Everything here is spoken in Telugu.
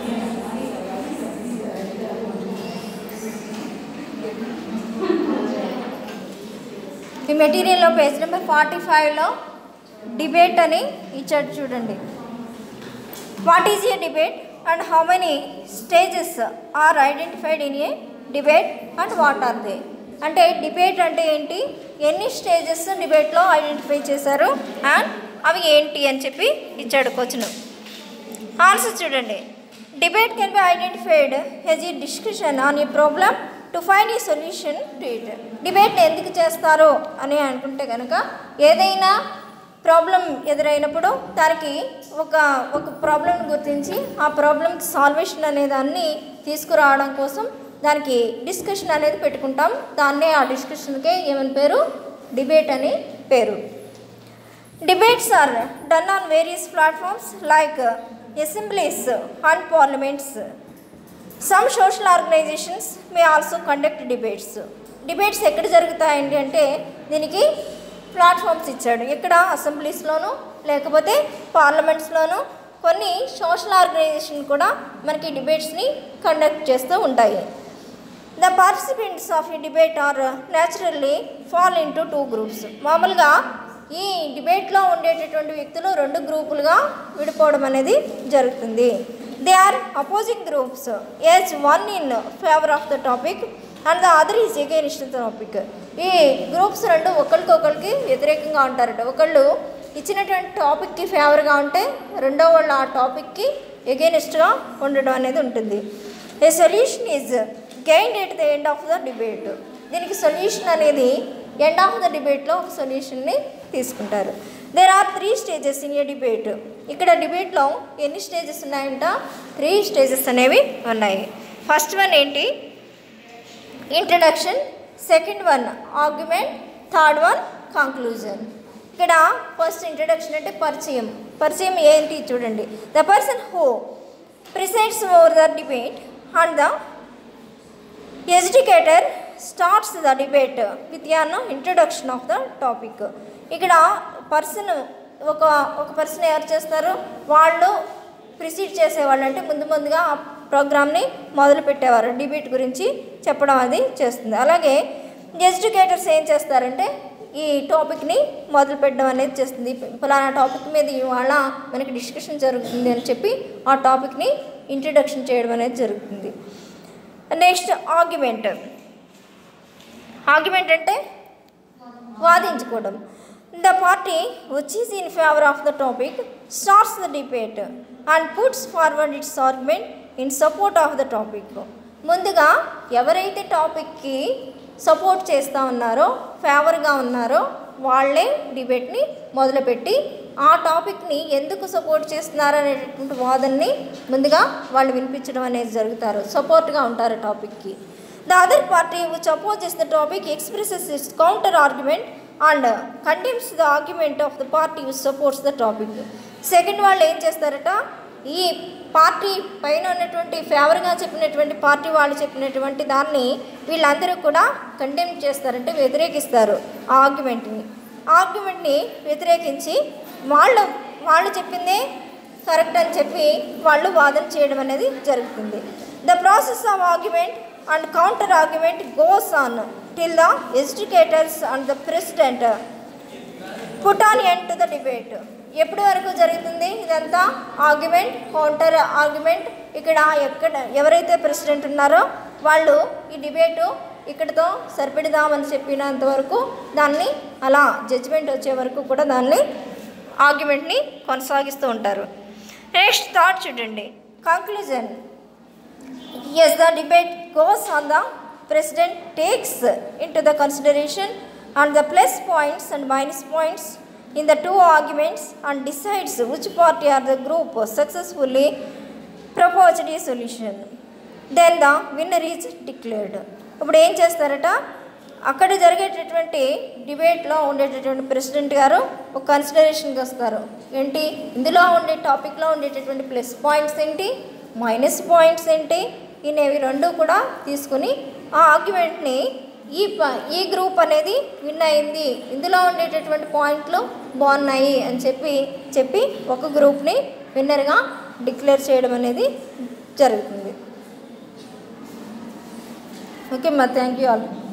ఈ మెటీరియల్లో పేజ్ నెంబర్ ఫార్టీ ఫైవ్లో డిబేట్ అని ఇచ్చాడు చూడండి what is a debate and how many stages are identified in a debate and what are they అంటే డిబేట్ అంటే ఏంటి ఎన్ని స్టేజెస్ డిబేట్లో ఐడెంటిఫై చేశారు అండ్ అవి ఏంటి అని చెప్పి ఇచ్చాడు క్వశ్చన్ ఆన్సర్ చూడండి debate can be identified as ఈ discussion on a problem to find a solution to it debate ఎందుకు చేస్తారు అని అనుకుంటే కనుక ఏదైనా ప్రాబ్లం ఎదురైనప్పుడు దానికి ఒక ఒక ప్రాబ్లం గుర్తించి ఆ ప్రాబ్లంకి సాల్వేషన్ అనే దాన్ని తీసుకురావడం కోసం దానికి డిస్కషన్ అనేది పెట్టుకుంటాం దాన్నే ఆ డిస్కషన్కే ఏమని పేరు డిబేట్ అని పేరు Debates are done on various platforms like uh, assemblies and parliaments. Some social organizations may also conduct debates. Debates ఎక్కడ జరుగుతాయండి అంటే దీనికి ప్లాట్ఫామ్స్ ఇచ్చాడు ఎక్కడ అసెంబ్లీస్లోను లేకపోతే పార్లమెంట్స్లోను కొన్ని సోషల్ ఆర్గనైజేషన్ కూడా మనకి డిబేట్స్ని కండక్ట్ చేస్తూ ఉంటాయి ద పార్టిసిపెంట్స్ ఆఫ్ ఈ debate are naturally fall in two groups మామూలుగా ఈ డిబేట్లో ఉండేటటువంటి వ్యక్తులు రెండు గ్రూపులుగా విడిపోవడం అనేది జరుగుతుంది they are opposing groups as one in favour of the topic and the other is against the topic ఈ గ్రూప్స్ రెండు ఒకరికొకరికి వ్యతిరేకంగా ఉంటారట ఒకళ్ళు ఇచ్చినటువంటి టాపిక్కి ఫేవర్గా ఉంటే రెండో వాళ్ళు ఆ టాపిక్కి ఎగైనిస్ట్గా ఉండడం అనేది ఉంటుంది a solution is gained at the end of the debate దీనికి సొల్యూషన్ అనేది ఎండ్ ఆఫ్ ద డిబేట్లో ఒక సొల్యూషన్ని తీసుకుంటారు there are three stages in a debate ఇక్కడ డిబేట్లో ఎన్ని స్టేజెస్ ఉన్నాయంట త్రీ స్టేజెస్ అనేవి ఉన్నాయి ఫస్ట్ వన్ ఏంటి introduction second one argument third one conclusion ఇక్కడ ఫస్ట్ ఇంట్రడక్షన్ అంటే పరిచయం పరిచయం ఏంటి చూడండి the person who presides over the debate and the educator starts the debate with an introduction of the topic ఇక్కడ పర్సన్ ఒక ఒక పర్సన్ ఎవరు చేస్తారు వాళ్ళు ప్రిసీడ్ చేసేవాళ్ళు అంటే ముందు ముందుగా ఆ ప్రోగ్రామ్ని మొదలు పెట్టేవారు డిబేట్ గురించి చెప్పడం అది చేస్తుంది అలాగే ఎడ్యుకేటర్స్ ఏం చేస్తారంటే ఈ టాపిక్ని మొదలు పెట్టడం అనేది చేస్తుంది ఫలానా టాపిక్ మీద ఇవాళ మనకి డిస్కషన్ జరుగుతుంది అని చెప్పి ఆ టాపిక్ని ఇంట్రడక్షన్ చేయడం అనేది జరుగుతుంది నెక్స్ట్ ఆర్గ్యుమెంట్ ఆర్గ్యుమెంట్ అంటే వాదించుకోవడం the party which is in favour of the topic starts the debate and puts forward its argument in support of the topic ముందుగా ఎవరైతే టాపిక్కి సపోర్ట్ చేస్తూ ఉన్నారో ఫేవర్గా ఉన్నారో వాళ్ళే డిబేట్ని మొదలుపెట్టి ఆ టాపిక్ని ఎందుకు సపోర్ట్ చేస్తున్నారు అనేటటువంటి వాదనని ముందుగా వాళ్ళు వినిపించడం అనేది జరుగుతారు సపోర్ట్గా ఉంటారు టాపిక్కి the other party which opposes the topic expresses its counter argument and condemns the argument of the party which supports the topic second వాళ్ళు ఏం చేస్తారట ఈ పార్టీ పైన ఉన్నటువంటి ఫేవర్గా చెప్పినటువంటి పార్టీ వాళ్ళు చెప్పినటువంటి దాన్ని వీళ్ళందరూ కూడా కండెమ్ చేస్తారంటే వ్యతిరేకిస్తారు ఆ ఆర్గ్యుమెంట్ని ఆర్గ్యుమెంట్ని వ్యతిరేకించి వాళ్ళు వాళ్ళు చెప్పిందే కరెక్ట్ అని చెప్పి వాళ్ళు వాదన చేయడం అనేది జరుగుతుంది the process of argument and counter argument goes on till the educators and the president put on end to the debate ఎప్పటి వరకు జరుగుతుంది ఇదంతా ఆర్గ్యుమెంట్ కౌంటర్ ఆర్గ్యుమెంట్ ఇక్కడ ఎక్కడ ఎవరైతే ప్రెసిడెంట్ ఉన్నారో వాళ్ళు ఈ డిబేటు ఇక్కడితో సరిపెడదామని చెప్పినంత వరకు దాన్ని అలా జడ్జిమెంట్ వచ్చే వరకు కూడా దాన్ని ఆర్గ్యుమెంట్ని కొనసాగిస్తూ ఉంటారు నెక్స్ట్ థాట్ చూడండి conclusion as the debate goes on the president takes in to the consideration and the plus points and minus points in the two arguments and decides which party or the group successfully proposed a solution then the winner is declared ఇప్పుడు ఏం చేస్తారట అక్కడ జరిగేటటువంటి డిబేట్లో ఉండేటటువంటి ప్రెసిడెంట్ గారు ఒక కన్సిడరేషన్కి వస్తారు ఏంటి ఇందులో ఉండే టాపిక్లో ఉండేటటువంటి ప్లస్ పాయింట్స్ ఏంటి మైనస్ పాయింట్స్ ఏంటి ఇనేవి రెండు కూడా తీసుకుని ఆ ఆర్గ్యుమెంట్ని ఈ ప ఈ గ్రూప్ అనేది విన్ అయింది ఇందులో ఉండేటటువంటి పాయింట్లు బాగున్నాయి అని చెప్పి చెప్పి ఒక గ్రూప్ని విన్నర్గా డిక్లేర్ చేయడం అనేది జరుగుతుంది ఓకే మా థ్యాంక్ యూ ఆల్